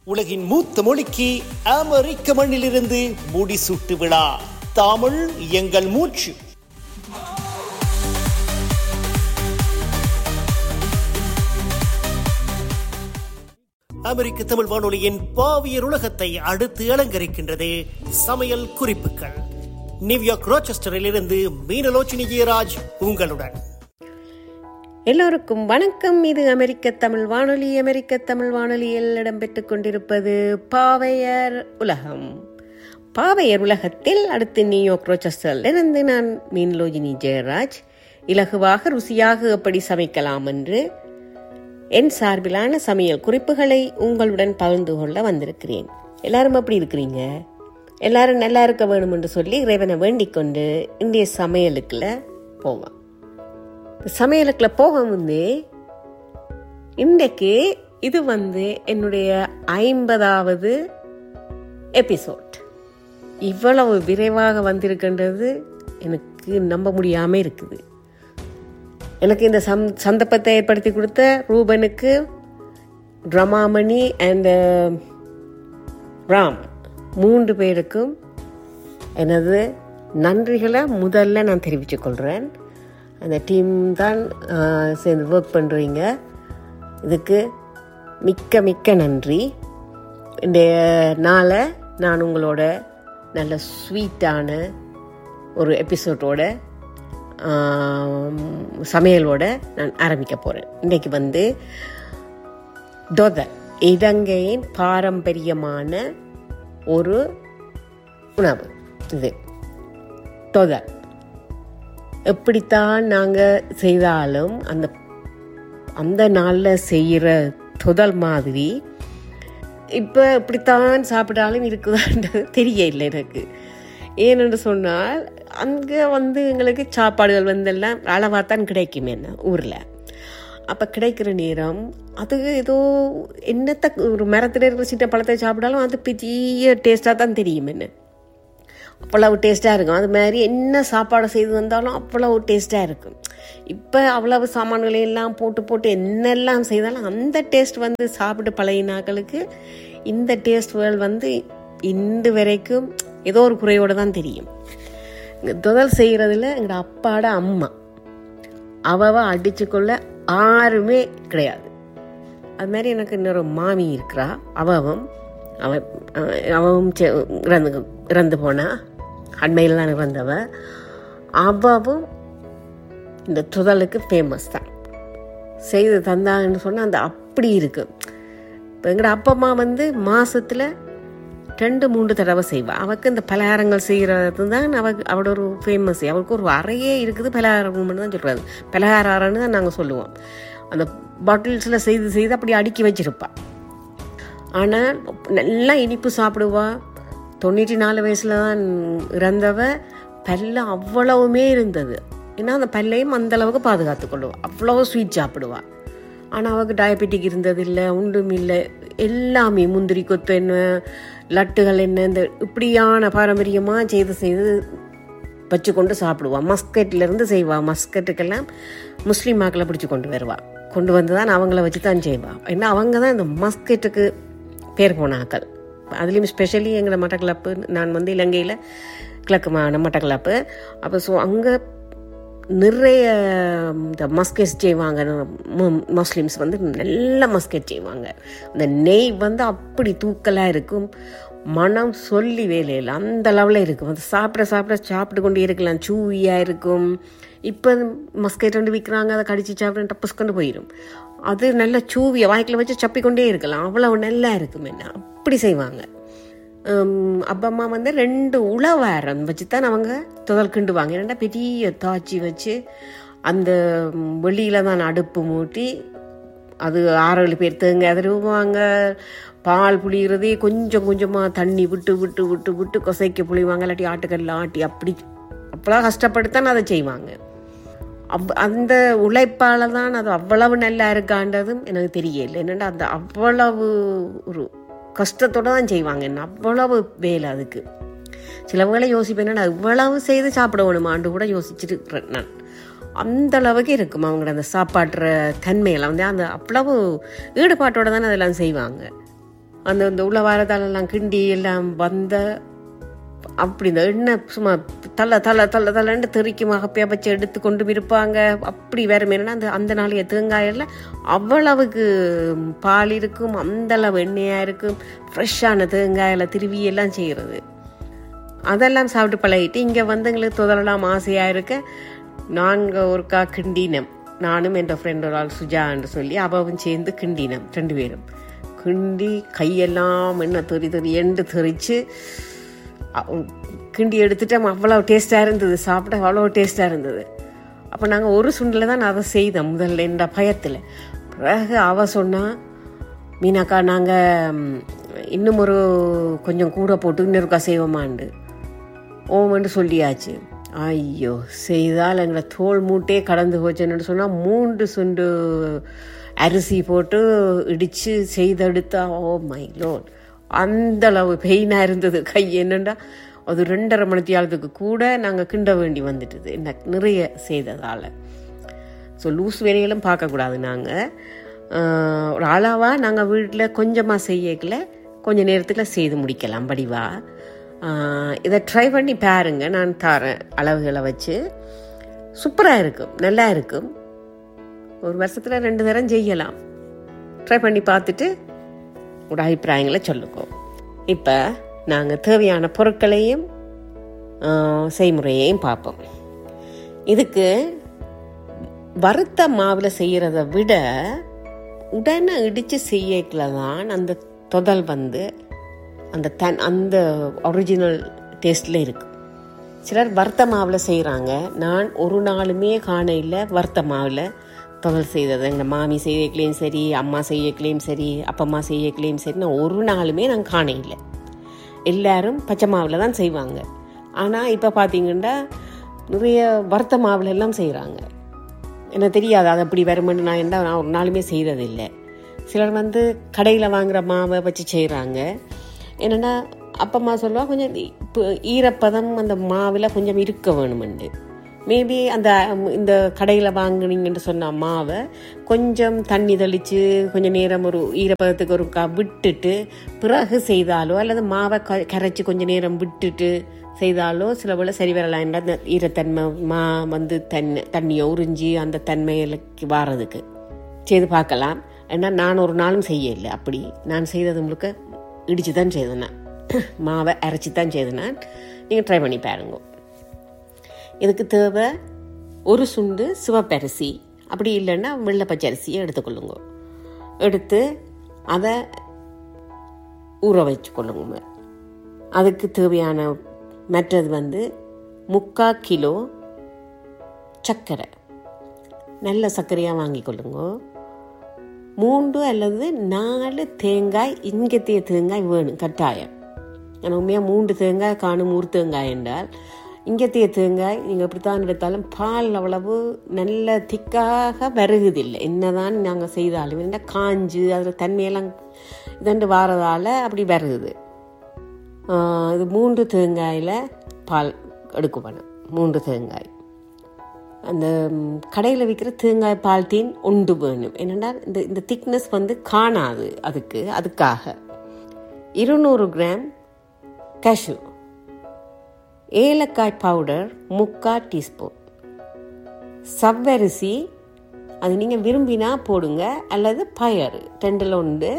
உலகின் மூத்த மொழிக்கு அமெரிக்க மண்ணிலிருந்து முடிசூட்டு விழா தமிழ் எங்கள் மூச்சு அமெரிக்க தமிழ் வானொலியின் பாவியர் உலகத்தை அடுத்து அலங்கரிக்கின்றது சமையல் குறிப்புகள் நியூயார்க் ரோச்செஸ்டரில் இருந்து மீனலோச்சினி ஜெயராஜ் உங்களுடன் எல்லோருக்கும் வணக்கம் இது அமெரிக்க தமிழ் வானொலி அமெரிக்க தமிழ் வானொலியில் இடம்பெற்றுக் கொண்டிருப்பது பாவையர் உலகம் பாவையர் உலகத்தில் அடுத்து நியூயார்க் ரோச்சஸ்டரில் இருந்து நான் மீன்லோஜினி ஜெயராஜ் இலகுவாக ருசியாக எப்படி சமைக்கலாம் என்று என் சார்பிலான சமையல் குறிப்புகளை உங்களுடன் பகிர்ந்து கொள்ள வந்திருக்கிறேன் எல்லாரும் எப்படி இருக்கிறீங்க எல்லாரும் நல்லா இருக்க வேணும் என்று சொல்லி இறைவனை வேண்டிக் கொண்டு இந்திய சமையலுக்குள்ள போவோம் சமையலுக்குள்ள போக முன்னே இன்றைக்கு இது வந்து என்னுடைய ஐம்பதாவது எபிசோட் இவ்வளவு விரைவாக வந்திருக்கின்றது எனக்கு நம்ப முடியாமல் இருக்குது எனக்கு இந்த சம் சந்தர்ப்பத்தை ஏற்படுத்தி கொடுத்த ரூபனுக்கு ரமாமணி அண்ட் ராம் மூன்று பேருக்கும் எனது நன்றிகளை முதல்ல நான் தெரிவித்துக் கொள்கிறேன் அந்த டீம் தான் ஆஹ், சேர்ந்து ஒர்க் பண்ணுறீங்க இதுக்கு மிக்க மிக்க நன்றி இந்த நாளை நான் உங்களோட நல்ல ஸ்வீட்டான ஒரு எபிசோடோட சமையலோட நான் ஆரம்பிக்க போகிறேன் இன்றைக்கு வந்து தொத இலங்கையின் பாரம்பரியமான ஒரு உணவு இது தொத எப்படித்தான் நாங்கள் செய்தாலும் அந்த அந்த நாளில் செய்கிற தொதல் மாதிரி இப்போ இப்படித்தான் சாப்பிட்டாலும் இருக்குதான்றது தெரியல எனக்கு ஏனென்று சொன்னால் அங்கே வந்து எங்களுக்கு சாப்பாடுகள் வந்து எல்லாம் அளவாக தான் கிடைக்கும் என்ன ஊரில் அப்போ கிடைக்கிற நேரம் அது ஏதோ என்னத்தை ஒரு மரத்தில் இருக்கிற சின்ன பழத்தை சாப்பிட்டாலும் அது பெரிய டேஸ்ட்டாக தான் தெரியும் என்ன அவ்வளவு டேஸ்ட்டாக இருக்கும் அது மாதிரி என்ன சாப்பாடு செய்து வந்தாலும் அவ்வளவு டேஸ்ட்டாக இருக்கும் இப்போ அவ்வளவு சாமான்களை எல்லாம் போட்டு போட்டு என்னெல்லாம் செய்தாலும் அந்த டேஸ்ட் வந்து சாப்பிட்டு பழகினாக்களுக்கு இந்த டேஸ்ட்கள் வந்து இன்று வரைக்கும் ஏதோ ஒரு குறையோடு தான் தெரியும் இந்த தொதல் செய்கிறதுல எங்களோட அப்பாட அம்மா அவவ அடிச்சுக்கொள்ள யாருமே கிடையாது அது மாதிரி எனக்கு இன்னொரு மாமி இருக்கிறா அவவும் அவ அஹ் அவவும் செ- இறந்து இறந்து போனா அண்மையில் தான் இறந்தவ அவவும் இந்த துதலுக்கு ஃபேமஸ் தான் செய்து தந்தாங்கன்னு சொன்னால் அந்த அப்படி இருக்கு இப்போ எங்களோட அப்பா அம்மா வந்து மாசத்துல ரெண்டு மூன்று தடவை செய்வா அவக்கு இந்த பலகாரங்கள் செய்கிறது தான் அவ அவளோட ஒரு ஃபேமஸ் அவளுக்கு ஒரு அறையே இருக்குது பலகாரம்னு தான் சொல்கிறது பலகார அறைன்னு தான் நாங்கள் சொல்லுவோம் அந்த பாட்டில்ஸில் செய்து செய்து அப்படி அடுக்கி வச்சிருப்பா ஆனால் நல்லா இனிப்பு சாப்பிடுவா தொண்ணூற்றி நாலு வயசில் தான் இறந்தவ பல்ல அவ்வளவுமே இருந்தது ஏன்னா அந்த பல்லையும் அந்த அளவுக்கு பாதுகாத்து கொள்ளுவா அவ்வளவு ஸ்வீட் சாப்பிடுவா ஆனால் அவൾക്ക് டயபெட்டிக் இருந்தது இல்லை ஒன்றும் இல்லை எல்லாமே முந்திரி கொத்து என்ன லட்டுகள் என்ன இந்த இப்படியான பாரம்பரியமாக செய்து செய்து வச்சு கொண்டு சாப்பிடுவா மஸ்கட்ல இருந்து செய்வா மஸ்கட்டுக்கெல்லாம் முஸ்லீம் ஆக்களை பிடிச்சி கொண்டு வருவா கொண்டு வந்து தான் அவங்கள வச்சு தான் செய்வா ஏன்னா அவங்க தான் இந்த மஸ்கெட்டுக்கு பேர் போன ஆக்கள் அதுலேயும் ஸ்பெஷலி எங்களை மட்டக்களப்பு நான் வந்து இலங்கையில் கிழக்கு மாநில மட்டக்களப்பு அப்போ ஸோ அங்கே நிறைய இந்த மஸ்கெட் செய்வாங்க மு- முஸ்லிம்ஸ் வந்து நல்ல மஸ்கெட் செய்வாங்க அந்த நெய் வந்து அப்படி தூக்கலாக இருக்கும் மனம் சொல்லி வேலையில் அந்த லெவலில் இருக்கும் அது சாப்பிட சாப்பிட சாப்பிட்டு கொண்டே இருக்கலாம் சூவியாக இருக்கும் இப்போ மஸ்கெட் வந்து விற்கிறாங்க அதை கடிச்சு சாப்பிட டப்பஸ் கொண்டு போயிடும் அது நல்ல சூவிய வாய்க்கில் வச்சு சப்பி கொண்டே இருக்கலாம் அவ்வளவு நல்லா இருக்கும் என்ன அப்படி செய்வாங்க ஹம், அப்பா அம்மா வந்து ரெண்டு உழவாரம் வச்சு தான் அவங்க துதல் கிண்டுவாங்க ஏன்னா பெரிய தாச்சி வச்சு அந்த ம், வெளியில தான் அடுப்பு மூட்டி அது ஆறு ஏழு பேர் தேங்காய் தருவாங்க பால் புளிகிறதே கொஞ்சம் கொஞ்சமாக தண்ணி விட்டு விட்டு விட்டு விட்டு கொசைக்க புளிவாங்க இல்லாட்டி ஆட்டுக்கல்ல ஆட்டி அப்படி அப்போலாம் கஷ்டப்பட்டுத்தான் அதை செய்வாங்க அவ் அந்த உழைப்பால தான் அது அவ்வளவு நல்லா இருக்கான்றதும் எனக்கு தெரியல என்னென்னா அந்த அவ்வளவு ஒரு கஷ்டத்தோட தான் செய்வாங்க என்ன அவ்வளவு வேலை அதுக்கு சில வேளை யோசிப்பேன் என்னடா இவ்வளவு செய்து சாப்பிட வேணுமான்னு கூட யோசிச்சுட்டு இருக்கிறேன் நான் அந்த அளவுக்கு இருக்கும் அவங்களோட அந்த சாப்பாட்டுற தன்மையெல்லாம் வந்து அந்த அவ்வளவு ஈடுபாட்டோட தானே அதெல்லாம் செய்வாங்க அந்த இந்த உள்ள வாரத்தாலெல்லாம் கிண்டி எல்லாம் வந்த அப்படி இந்த எண்ணெய் சும்மா தள்ள தள்ள தள்ள தள்ளன்னு தெறிக்கும் அகப்பையா வச்சு எடுத்து கொண்டு இருப்பாங்க அப்படி வேற என்னன்னா அந்த அந்த நாளைய தேங்காயெல்லாம் அவ்வளவுக்கு பால் இருக்கும் அந்த அளவு எண்ணெயாக இருக்கும் ஃப்ரெஷ்ஷான தேங்காயில் திருவி எல்லாம் செய்கிறது அதெல்லாம் சாப்பிட்டு பழகிட்டு இங்கே வந்து எங்களுக்கு துதறலாம் ஆசையாக இருக்க நாங்கள் ஒருக்கா கிண்டினம் நானும் என் ஃப்ரெண்ட் ஒரு ஆள் சுஜான்னு சொல்லி அவவும் சேர்ந்து கிண்டினம் ரெண்டு பேரும் கிண்டி கையெல்லாம் என்ன தெறி தெறி எண்டு தெரிச்சு கிண்டி எடுத்துட்டோம் அவ்வளோ டேஸ்ட்டாக இருந்தது சாப்பிட அவ்வளோ டேஸ்ட்டாக இருந்தது அப்போ நாங்கள் ஒரு சுண்டில் தான் அதை செய்தோம் முதல்ல என்ற பயத்தில் பிறகு அவ சொன்னா மீனாக்கா நாங்கள் இன்னும் ஒரு கொஞ்சம் கூட போட்டு இன்னொருக்கா செய்வோமாண்டு ஓமன்னு சொல்லியாச்சு ஐயோ செய்தால் எங்களை தோல் மூட்டே கடந்து போச்சுன்னு சொன்னால் மூன்று சுண்டு அரிசி போட்டு இடித்து செய்தெடுத்தா ஓ மை லோட் அந்த அளவு பெயினாக இருந்தது கை என்னண்டா அது ரெண்டரை மணித்தியாலத்துக்கு கூட நாங்கள் கிண்ட வேண்டி வந்துட்டுது என்ன நிறைய செய்ததால் ஸோ லூஸ் வேலைகளும் பார்க்கக்கூடாது நாங்கள் ஒரு அளவாக நாங்கள் வீட்டில் கொஞ்சமாக செய்யக்கல கொஞ்சம் நேரத்தில் செய்து முடிக்கலாம் படிவா இதை ட்ரை பண்ணி பாருங்க நான் தரேன் அளவுகளை வச்சு சூப்பராக இருக்கும் நல்லா இருக்கும் ஒரு வருஷத்தில் ரெண்டு தரம் செய்யலாம் ட்ரை பண்ணி பார்த்துட்டு ஒரு அபிப்பிராயங்களை சொல்லுங்க இப்போ நாங்கள் தேவையான பொருட்களையும் செய்முறையையும் பார்ப்போம் இதுக்கு வறுத்த மாவில் செய்கிறத விட உடனே இடித்து செய்யக்கல தான் அந்த தொதல் வந்து அந்த தன் அந்த ஒரிஜினல் டேஸ்டில் இருக்கு சிலர் வறுத்த மாவில் செய்கிறாங்க நான் ஒரு நாளுமே காண இல்லை வறுத்த மாவில் தொகல் செய்தது எங்கள் மாமி செய்யக்கலையும் சரி அம்மா செய்யக்கலையும் சரி அப்பம்மா செய்யக்கலையும் சரி நான் ஒரு நாளுமே நான் காண இல்லை எல்லாரும் பச்சை மாவில் தான் செய்வாங்க ஆனால் இப்போ பார்த்தீங்கன்னா நிறைய வறுத்த மாவில் எல்லாம் செய்கிறாங்க எனக்கு தெரியாது அது அப்படி வருமென்னு நான் என்ன நான் ஒரு நாளுமே செய்ததில்லை சிலர் வந்து கடையில் வாங்குகிற மாவை வச்சு செய்கிறாங்க என்னென்னா அப்பம்மா சொல்லுவா கொஞ்சம் இப்போ ஈரப்பதம் அந்த மாவில் கொஞ்சம் இருக்க வேணுமெண்டு மேபி அந்த இந்த கடையில் வாங்குனீங்கன்னு சொன்ன மாவை கொஞ்சம் தண்ணி தெளித்து கொஞ்சம் நேரம் ஒரு ஈரப்பதத்துக்கு ஒரு க விட்டுட்டு பிறகு செய்தாலோ அல்லது மாவை க கரைச்சி கொஞ்சம் நேரம் விட்டுட்டு செய்தாலோ சில போல் சரி வரலாம் அந்த ஈரத்தன்மை மா வந்து தண்ணி தண்ணியை உறிஞ்சி அந்த தன்மையிலுக்கு வாரதுக்கு செய்து பார்க்கலாம் ஏன்னா நான் ஒரு நாளும் செய்யலை அப்படி நான் செய்தது முழுக்க இடித்து தான் செய்தேன் நான் மாவை அரைச்சி தான் செய்தேன் நான் நீங்கள் ட்ரை பண்ணி பாருங்க இதுக்கு தேவை ஒரு சுண்டு சிவப்பரிசி அப்படி இல்லைன்னா வெள்ளை பச்சை அரிசியை எடுத்துக்கொள்ளுங்க எடுத்து அதை ஊற வச்சுக்கொள்ளுங்க அதுக்கு தேவையான மற்றது வந்து முக்கா கிலோ சர்க்கரை நல்ல சர்க்கரையாக வாங்கி கொள்ளுங்க மூன்று அல்லது நாலு தேங்காய் இங்கத்திய தேங்காய் வேணும் கட்டாயம் ஏன்னா உண்மையாக மூன்று தேங்காய் காணும் ஊர் தேங்காய் என்றால் இங்கத்திய தேங்காய் நீங்கள் எப்படித்தான் எடுத்தாலும் பால் அவ்வளவு நல்ல திக்காக வருகுதில்லை என்னதான் நாங்கள் செய்தாலும் என்ன காஞ்சு அதில் தண்ணியெல்லாம் இதண்டு வாரதால் அப்படி வருகுது இது மூன்று தேங்காயில் பால் எடுக்க வேணும் மூன்று தேங்காய் அந்த கடையில் விற்கிற தேங்காய் பால் தீன் உண்டு வேணும் என்னென்னா இந்த இந்த திக்னஸ் வந்து காணாது அதுக்கு அதுக்காக இருநூறு கிராம் கேஷ்யூ ஏலக்காய் பவுடர் முக்கா டீஸ்பூன் சவ்வரிசி அது நீங்கள் விரும்பினா போடுங்க அல்லது பயறு ரெண்டில் உண்டு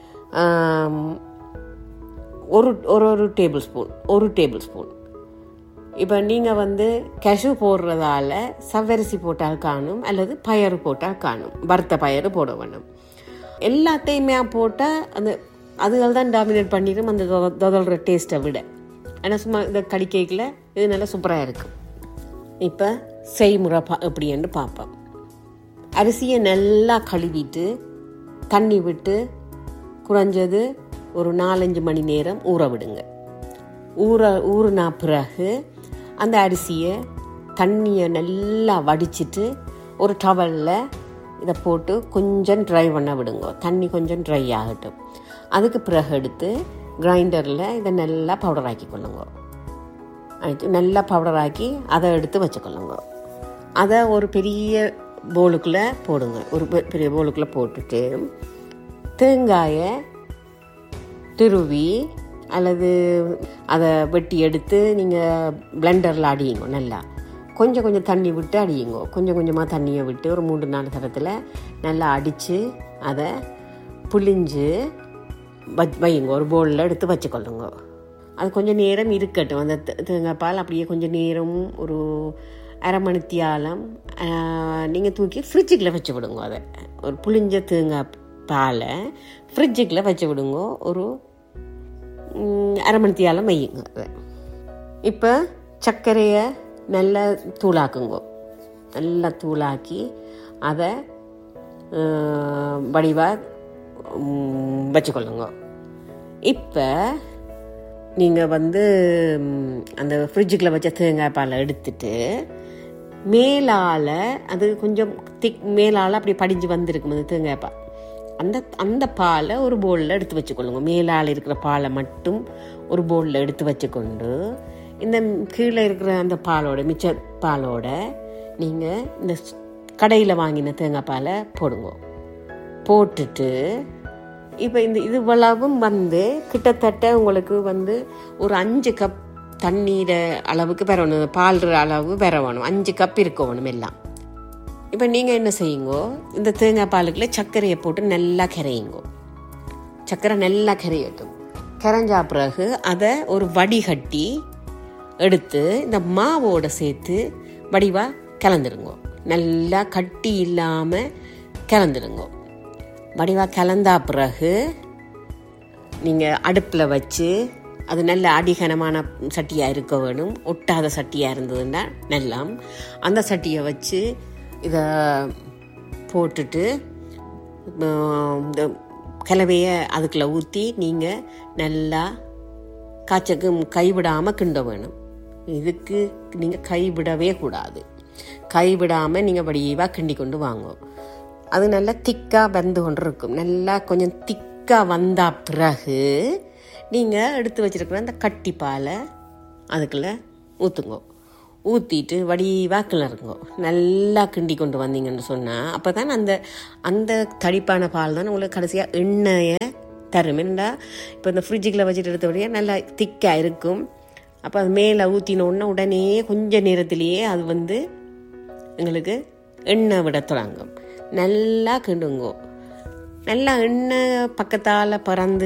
ஒரு ஒரு ஒரு டேபிள் ஸ்பூன் ஒரு டேபிள் ஸ்பூன் இப்போ நீங்கள் வந்து கெஷு போடுறதால சவ்வரிசி போட்டால் காணும் அல்லது பயறு போட்டால் காணும் வறுத்த பயறு போட வேணும் எல்லாத்தையுமே போட்டால் அந்த அதுகள் தான் டாமினேட் பண்ணிடும் அந்த தொதல்ற டேஸ்ட்டை விட ஆனால் சும்மா இந்த கடிக்கைக்கில் இது நல்லா சூப்பராக இருக்கும் இப்போ செய்முறை பா எப்படின்னு பார்ப்போம் அரிசியை நல்லா கழுவிட்டு தண்ணி விட்டு குறைஞ்சது ஒரு நாலஞ்சு மணி நேரம் ஊற விடுங்க ஊற ஊறினா பிறகு அந்த அரிசியை தண்ணியை நல்லா வடிச்சிட்டு ஒரு டவலில் இதை போட்டு கொஞ்சம் ட்ரை பண்ண விடுங்க தண்ணி கொஞ்சம் ட்ரை ஆகட்டும் அதுக்கு பிறகு எடுத்து கிரைண்டரில் இதை நல்லா பவுடர் ஆக்கி கொள்ளுங்க நல்லா பவுடர் ஆக்கி அதை எடுத்து வச்சுக்கொள்ளுங்க அதை ஒரு பெரிய போலுக்குள்ளே போடுங்க ஒரு பெரிய போலுக்குள்ளே போட்டுட்டு தேங்காயை துருவி அல்லது அதை வெட்டி எடுத்து நீங்கள் பிளெண்டரில் அடியுங்க நல்லா கொஞ்சம் கொஞ்சம் தண்ணி விட்டு அடியுங்க கொஞ்சம் கொஞ்சமாக தண்ணியை விட்டு ஒரு மூன்று நாலு தரத்தில் நல்லா அடித்து அதை புளிஞ்சு வச் வையுங்க ஒரு பவுலில் எடுத்து வச்சுக்கொள்ளுங்க அது கொஞ்சம் நேரம் இருக்கட்டும் அந்த தே- தேங்காய் பால் அப்படியே கொஞ்சம் நேரம் ஒரு அரை மணித்தியாலம் நீங்கள் தூக்கி ஃப்ரிட்ஜுக்குள்ளே வச்சு விடுங்க அதை ஒரு புளிஞ்ச தேங்காய் பாலை ஃப்ரிட்ஜுக்குள்ளே வச்சு விடுங்க ஒரு ம், அரை மணித்தியாலம் வையுங்க அதை இப்போ சர்க்கரையை நல்லா தூளாக்குங்க நல்லா தூளாக்கி அதை வடிவாக வச்சுக்கொள்ளுங்க இப்போ நீங்கள் வந்து ம், அந்த ஃப்ரிட்ஜுக்குள்ளே வச்ச தேங்காய் பாலை எடுத்துட்டு மேலால் அது கொஞ்சம் திக் மேலால் அப்படி படிஞ்சு வந்திருக்கும் அந்த தேங்காய் பால் அந்த அந்த பாலை ஒரு பவுலில் எடுத்து வச்சுக்கொள்ளுங்க மேலால் இருக்கிற பாலை மட்டும் ஒரு பவுலில் எடுத்து வச்சுக்கொண்டு இந்த கீழே இருக்கிற அந்த பாலோட மிச்ச பாலோட நீங்கள் இந்த கடையில் வாங்கின தேங்காய் பாலை போடுங்க போட்டுட்டு இப்போ இந்த இது இவ்வளவும் வந்து கிட்டத்தட்ட உங்களுக்கு வந்து ஒரு அஞ்சு கப் தண்ணீரை அளவுக்கு பெறணும் பால் அளவு பெறணும் அஞ்சு கப் இருக்கணும் எல்லாம் இப்போ நீங்கள் என்ன செய்யுங்கோ இந்த தேங்காய் பாலுக்குள்ள சர்க்கரையை போட்டு நல்லா கரையுங்கோ சர்க்கரை நல்லா கரையட்டும் கரைஞ்சா பிறகு அதை ஒரு வடிகட்டி எடுத்து இந்த மாவோட சேர்த்து வடிவாக கலந்துருங்க நல்லா கட்டி இல்லாமல் கலந்துருங்க வடிவாக கலந்தா பிறகு நீங்கள் அடுப்பில் வச்சு அது நல்ல அடிகனமான சட்டியாக இருக்க வேணும் ஒட்டாத சட்டியாக இருந்ததுன்னா நல்லா அந்த சட்டியை வச்சு இதை போட்டுட்டு உம், இந்த கலவையை அதுக்குள்ளே ஊற்றி நீங்கள் நல்லா காய்ச்சக்கு கைவிடாமல் கிண்ட வேணும் இதுக்கு நீங்கள் கைவிடவே கூடாது கைவிடாமல் நீங்கள் வடிவாக கிண்டி கொண்டு வாங்க அது நல்லா திக்காக வெந்து கொண்டு இருக்கும் நல்லா கொஞ்சம் திக்காக வந்தா பிறகு நீங்கள் எடுத்து வச்சிருக்கிற அந்த கட்டி பாலை அதுக்குள்ளே ஊற்றுங்க ஊற்றிட்டு வடிவாக கிளறுங்க நல்லா கிண்டி கொண்டு வந்தீங்கன்னு சொன்னால் அப்போ தான் அந்த அந்த தடிப்பான பால் தான் உங்களுக்கு கடைசியாக எண்ணெயை தரும் என்னடா இப்போ இந்த ஃப்ரிட்ஜுக்குள்ள வச்சுட்டு எடுத்தபடியே நல்லா திக்காக இருக்கும் அப்போ அது மேலே ஊற்றினோடனே உடனே கொஞ்ச நேரத்திலேயே அது வந்து எங்களுக்கு எண்ணெய் விட தொடங்கும் நல்லா கிண்டுங்கோ நல்லா எண்ணெய் பக்கத்தால் பறந்து